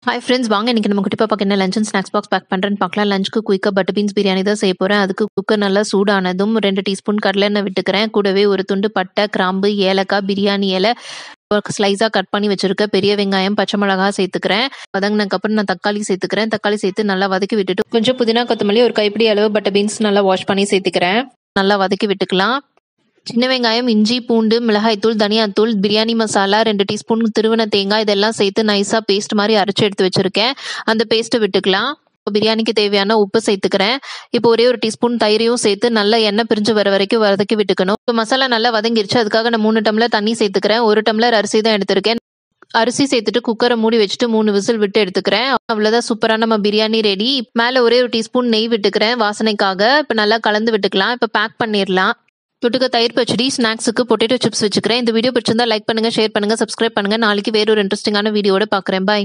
hi friends வாங்க இன்னைக்கு நம்ம குட்டி பாப்பாக்கு என்ன lunch and snacks box pack பண்ணுறேன்னு பார்க்கலாம் லஞ்சுக்கு குயிக்காக பட்டர் பீன்ஸ் பிரியாணி தான் செய்ய போகிறேன் அதுக்கு குக்கர் நல்லா சூடானதும் ரெண்டு டீஸ்பூன் கடலெண்ணெய் விட்டுக்கிறேன் கூடவே ஒரு துண்டு பட்டை கிராம்பு ஏலக்காய் பிரியாணி இலை ஸ்லைஸாக கட் பண்ணி வச்சிருக்க பெரிய வெங்காயம் பச்சை மிளகா சேர்த்துக்கிறேன் வதங்கினதுக்கப்புறம் நான் தக்காளி சேர்த்துக்கிறேன் தக்காளி சேர்த்து நல்லா வதக்கி விட்டுட்டு கொஞ்சம் புதினா கொத்தமல்லி ஒரு கைப்பிடி அளவு பட்டர் பீன்ஸ் நல்லா வாஷ் பண்ணி சேர்த்துக்கிறேன் நல்லா வதக்கி விட்டுக்கலாம் சின்ன வெங்காயம் இஞ்சி பூண்டு மிளகாய்த்தூள் தனியாத்தூள் பிரியாணி மசாலா ரெண்டு டீஸ்பூன் திருவன தேங்காய் இதெல்லாம் சேர்த்து நைஸாக பேஸ்ட் மாதிரி அரைச்சி எடுத்து வச்சிருக்கேன் அந்த பேஸ்ட்டை விட்டுக்கலாம் பிரியாணிக்கு தேவையான உப்பு சேர்த்துக்கிறேன் இப்போ ஒரே ஒரு டீஸ்பூன் தயிரையும் சேர்த்து நல்லா எண்ணெய் பிரிஞ்சு வர வரைக்கும் வதக்கி விட்டுக்கணும் இப்போ மசாலா நல்லா வதங்கிருச்சு அதுக்காக நான் மூணு டம்ளர் தண்ணி சேர்த்துக்கிறேன் ஒரு டம்ளர் அரிசி தான் எடுத்திருக்கேன் அரிசி சேர்த்துட்டு குக்கரை மூடி வச்சுட்டு மூணு விசில் விட்டு எடுத்துக்கிறேன் அவ்வளோதான் சூப்பராக நம்ம பிரியாணி ரெடி மேலே ஒரே ஒரு டீஸ்பூன் நெய் விட்டுக்கிறேன் வாசனைக்காக இப்போ நல்லா கலந்து விட்டுக்கலாம் இப்போ பேக் பண்ணிடலாம் தொட்டுக்க தயிர் பச்சடி ஸ்நாக்ஸுக்கு பொட்டேட்டோ சிப்ஸ் வச்சுக்கிறேன் இந்த வீடியோ பிடிச்சிருந்தா லைக் பண்ணுங்க ஷேர் பண்ணுங்க சப்ஸ்கிரைப் பண்ணுங்க நாளைக்கு வேற ஒரு இன்ட்ரெஸ்டிங்கான வீடியோட பார்க்குறேன் பாய்